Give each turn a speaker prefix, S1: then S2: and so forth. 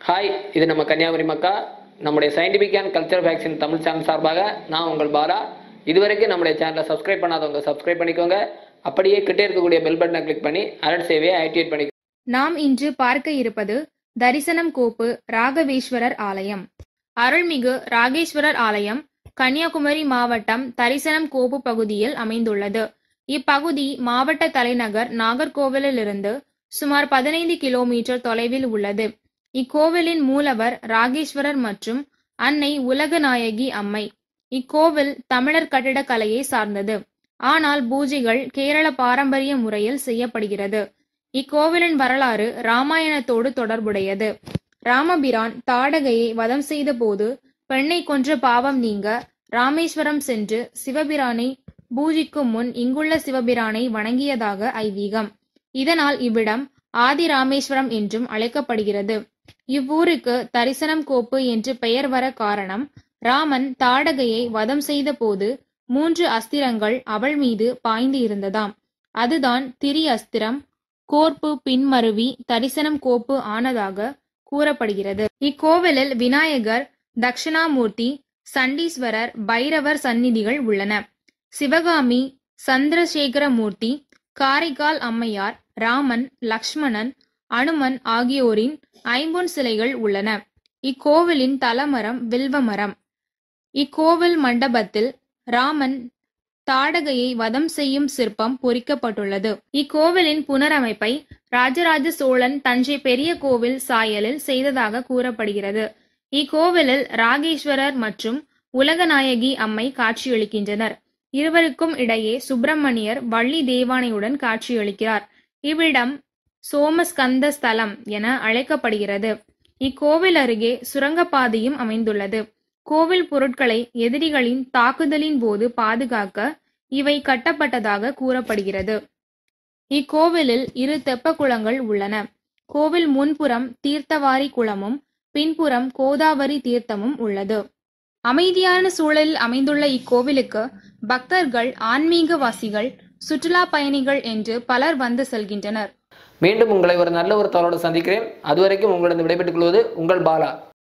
S1: hi இது நம்ம கன்னியாகுமரி மக்கா நம்முடைய scientific and culture vaccine Tamil channel சார்பாக நான் உங்கள் பாலா இதுவரைக்கும் நம்முடைய சேனலை சப்ஸ்கிரைப் பண்ணாதவங்க சப்ஸ்கிரைப் பண்ணிக்கோங்க அப்படியே கிட்டே இருக்கக்கூடிய பெல் பட்டனை கிளிக் பண்ணி அலர்ட் சேவையை ஆக்டிவேட் பண்ணிக்கோங்க
S2: நாம் இன்று பார்க்க இருப்பது தரிசனம் கோப்பு ராகவேஸ்வரர் ஆலயம் அருள்மிகு ராகேஸ்வரர் ஆலயம் கன்னியாகுமரி மாவட்டம் தரிசனம் கோப்பு பகுதியில் அமைந்துள்ளது இப்பகுதி மாவட்ட தலைநகர் நாகர்கோவிலிலிருந்து சுமார் பதினைந்து கிலோமீட்டர் தொலைவில் உள்ளது இக்கோவிலின் மூலவர் ராகேஸ்வரர் மற்றும் அன்னை உலகநாயகி அம்மை இக்கோவில் தமிழர் கட்டிடக்கலையை சார்ந்தது ஆனால் பூஜைகள் கேரள பாரம்பரிய முறையில் செய்யப்படுகிறது இக்கோவிலின் வரலாறு ராமாயணத்தோடு தொடர்புடையது ராமபிரான் தாடகையை வதம் செய்த போது பெண்ணை கொன்ற பாவம் நீங்க ராமேஸ்வரம் சென்று சிவபிரானை பூஜிக்கும் முன் இங்குள்ள சிவபிரானை வணங்கியதாக ஐதீகம் இதனால் இவ்விடம் ஆதி ராமேஸ்வரம் என்றும் அழைக்கப்படுகிறது இவ்வூருக்கு தரிசனம் கோப்பு என்று பெயர் வர காரணம் ராமன் தாடகையை வதம் செய்த போது மூன்று அஸ்திரங்கள் அவள் மீது பாய்ந்து இருந்ததாம் அதுதான் திரி அஸ்திரம் கோர்ப்பு பின்மருவி தரிசனம் கோப்பு ஆனதாக கூறப்படுகிறது இக்கோவிலில் விநாயகர் தட்சிணாமூர்த்தி சண்டீஸ்வரர் பைரவர் சந்நிதிகள் உள்ளன சிவகாமி சந்திரசேகரமூர்த்தி காரைக்கால் அம்மையார் ராமன் லக்ஷ்மணன் அனுமன் ஆகியோரின் ஐம்பொன் சிலைகள் உள்ளன இக்கோவிலின் தலமரம் வில்வமரம் இக்கோவில் மண்டபத்தில் ராமன் தாடகையை வதம் செய்யும் சிற்பம் பொறிக்கப்பட்டுள்ளது இக்கோவிலின் புனரமைப்பை ராஜராஜ சோழன் தஞ்சை பெரிய கோவில் சாயலில் செய்ததாக கூறப்படுகிறது இக்கோவிலில் ராகேஸ்வரர் மற்றும் உலகநாயகி அம்மை காட்சியளிக்கின்றனர் இருவருக்கும் இடையே சுப்பிரமணியர் வள்ளி தேவானையுடன் காட்சியளிக்கிறார் இவ்விடம் சோமஸ்கந்த ஸ்தலம் என அழைக்கப்படுகிறது இக்கோவில் அருகே சுரங்கப்பாதையும் அமைந்துள்ளது கோவில் பொருட்களை எதிரிகளின் தாக்குதலின் போது பாதுகாக்க இவை கட்டப்பட்டதாக கூறப்படுகிறது இக்கோவிலில் இரு தெப்ப குளங்கள் உள்ளன கோவில் முன்புறம் தீர்த்தவாரி குளமும் பின்புறம் கோதாவரி தீர்த்தமும் உள்ளது அமைதியான சூழலில் அமைந்துள்ள இக்கோவிலுக்கு பக்தர்கள் ஆன்மீகவாசிகள் சுற்றுலா பயணிகள் என்று பலர் வந்து செல்கின்றனர்
S1: மீண்டும் உங்களை ஒரு நல்ல ஒரு தவறோடு சந்திக்கிறேன் அதுவரைக்கும் உங்களிடம் விடைபெற்றுக் கொள்வது உங்கள் பாலா